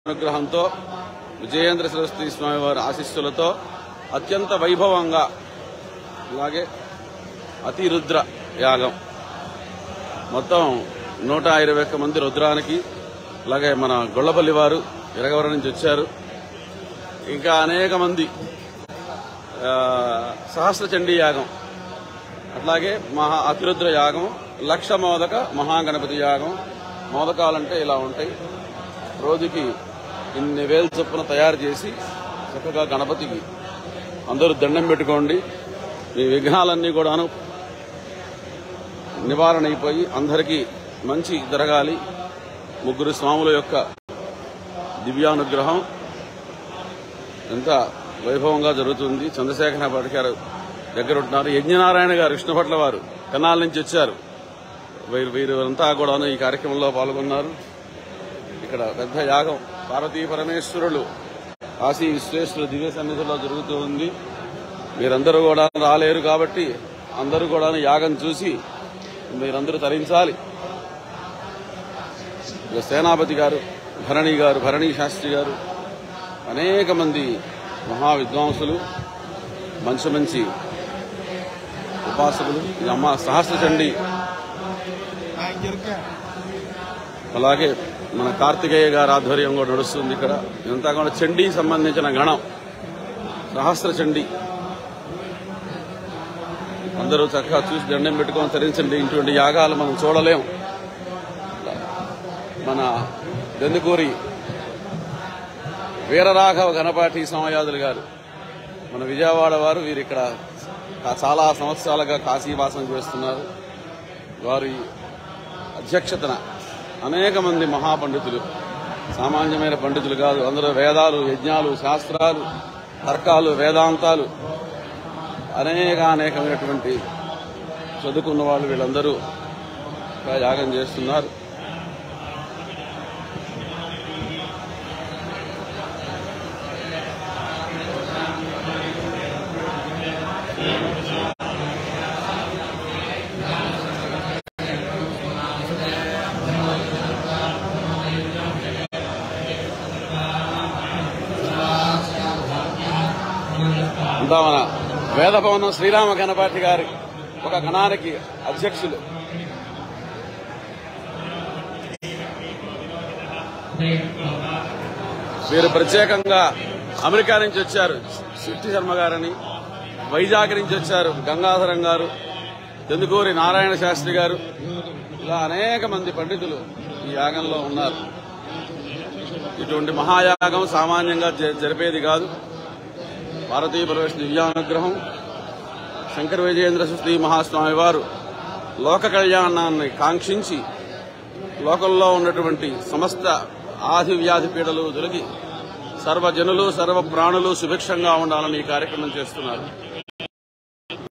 అనుగ్రహంతో విజయేంద్ర సరస్వతి స్వామి వారి ఆశీస్సులతో అత్యంత వైభవంగా అలాగే అతిరుద్ర యాగం మొత్తం నూట ఇరవై ఒక్క మంది రుద్రానికి అలాగే మన గొల్లపల్లి వారు ఇరగవరం నుంచి వచ్చారు ఇంకా అనేక మంది ఆ, సహస్ర చండీ యాగం అట్లాగే మహా అతిరుద్ర యాగం లక్ష మోదక మహాగణపతి యాగం మోదకాలంటే ఇలా ఉంటాయి రోజుకి ఇన్ని వేలు చొప్పున తయారు చేసి చక్కగా గణపతికి అందరూ దండం పెట్టుకోండి మీ విఘ్నాలన్నీ కూడాను నివారణ అయిపోయి అందరికీ మంచి జరగాలి ముగ్గురు స్వాముల యొక్క దివ్యానుగ్రహం ఎంత వైభవంగా జరుగుతుంది చంద్రశేఖర భట్ గారు దగ్గర ఉంటున్నారు యజ్ఞనారాయణ గారు కృష్ణభట్ల వారు కన్నాల నుంచి వచ్చారు వీరు వీరంతా కూడాను ఈ కార్యక్రమంలో పాల్గొన్నారు ఇక్కడ పెద్ద యాగం పార్వతీ పరమేశ్వరులు కాశీ విశ్వేశ్వరుడు దివ్య సన్నిధిలో జరుగుతూ ఉంది మీరందరూ కూడా రాలేరు కాబట్టి అందరూ కూడా యాగం చూసి మీరందరూ తరించాలి ఇక సేనాపతి గారు భరణి గారు భరణి శాస్త్రి గారు అనేక మంది మహా విద్వాంసులు మంచి మంచి ఉపాసకులు ఈ అమ్మ సహస్ర చండి అలాగే మన కార్తికేయ గారి ఆధ్వర్యం కూడా నడుస్తుంది ఇక్కడ ఇదంతా కూడా చండీ సంబంధించిన గణం సహస్ర చండీ అందరూ చక్కగా చూసి దండం పెట్టుకొని తరించండి ఇటువంటి యాగాలు మనం చూడలేం మన దెందుకూరి వీరరాఘవ గణపాటి సమయాదులు గారు మన విజయవాడ వారు వీరు ఇక్కడ చాలా సంవత్సరాలుగా కాశీవాసం చేస్తున్నారు వారి అధ్యక్షతన అనేక మంది మహాపండితులు సామాన్యమైన పండితులు కాదు అందరూ వేదాలు యజ్ఞాలు శాస్త్రాలు తర్కాలు వేదాంతాలు అనేక అనేకమైనటువంటి చదువుకున్న వాళ్ళు వీళ్ళందరూ ఇక్కడ యాగం చేస్తున్నారు అంతా మన వేదభవనం శ్రీరామ గణపాటి గారి ఒక గణానికి అధ్యక్షులు వీరు ప్రత్యేకంగా అమెరికా నుంచి వచ్చారు సిట్టి శర్మ గారని వైజాగ్ నుంచి వచ్చారు గంగాధరం గారు తెందుకూరి నారాయణ శాస్త్రి గారు ఇలా అనేక మంది పండితులు ఈ యాగంలో ఉన్నారు ఇటువంటి మహాయాగం సామాన్యంగా జ- జరిపేది కాదు భారతీయ ప్రవేశ దివ్యానుగ్రహం శంకర విజయేంద్ర శ్రీ మహాస్వామి వారు లోక కళ్యాణాన్ని కాంక్షించి లోకంలో ఉన్నటువంటి సమస్త ఆది వ్యాధి పీడలు తొలగి సర్వజనులు సర్వ ప్రాణులు సుభిక్షంగా ఉండాలని ఈ కార్యక్రమం చేస్తున్నారు